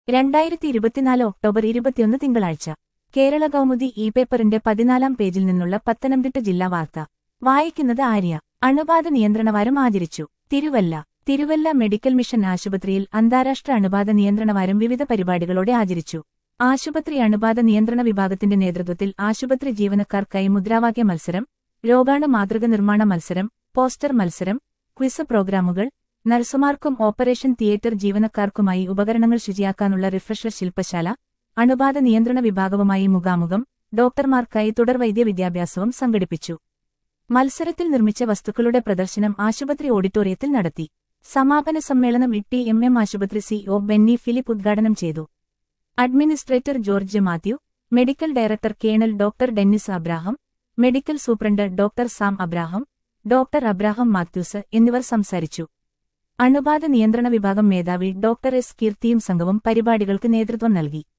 രണ്ടായിരത്തി ഇരുപത്തിനാല് ഒക്ടോബർ ഇരുപത്തിയൊന്ന് തിങ്കളാഴ്ച കേരള കൗമുദി ഇ പേപ്പറിന്റെ പതിനാലാം പേജിൽ നിന്നുള്ള പത്തനംതിട്ട ജില്ലാ വാർത്ത വായിക്കുന്നത് ആര്യ അണുബാധ നിയന്ത്രണവാരം ആചരിച്ചു തിരുവല്ല തിരുവല്ല മെഡിക്കൽ മിഷൻ ആശുപത്രിയിൽ അന്താരാഷ്ട്ര അണുബാധ നിയന്ത്രണവാരം വിവിധ പരിപാടികളോടെ ആചരിച്ചു ആശുപത്രി അണുബാധ നിയന്ത്രണ വിഭാഗത്തിന്റെ നേതൃത്വത്തിൽ ആശുപത്രി ജീവനക്കാർക്കായി മുദ്രാവാക്യ മത്സരം രോഗാണു മാതൃക നിർമ്മാണ മത്സരം പോസ്റ്റർ മത്സരം ക്വിസ് പ്രോഗ്രാമുകൾ നഴ്സുമാർക്കും ഓപ്പറേഷൻ തിയേറ്റർ ജീവനക്കാർക്കുമായി ഉപകരണങ്ങൾ ശുചിയാക്കാനുള്ള റിഫ്രഷർ ശില്പശാല അണുബാധ നിയന്ത്രണ വിഭാഗവുമായി മുഖാമുഖം ഡോക്ടർമാർക്കായി തുടർവൈദ്യ വിദ്യാഭ്യാസവും സംഘടിപ്പിച്ചു മത്സരത്തിൽ നിർമ്മിച്ച വസ്തുക്കളുടെ പ്രദർശനം ആശുപത്രി ഓഡിറ്റോറിയത്തിൽ നടത്തി സമാപന സമ്മേളനം ഇട്ടി എം എം ആശുപത്രി സിഒ ബെന്നി ഫിലിപ്പ് ഉദ്ഘാടനം ചെയ്തു administrator George Mathew medical director colonel doctor Dennis Abraham medical superintendent doctor Sam Abraham doctor Abraham Mathews എന്നിവർ സംസാരിച്ചു അണുബാധ നിയന്ത്രണ വിഭാഗം മേധാവി ഡോക്ടർ എസ് കീർത്തിയും സംഘവും പരിപാടികൾക്ക് നേതൃത്വം നൽകി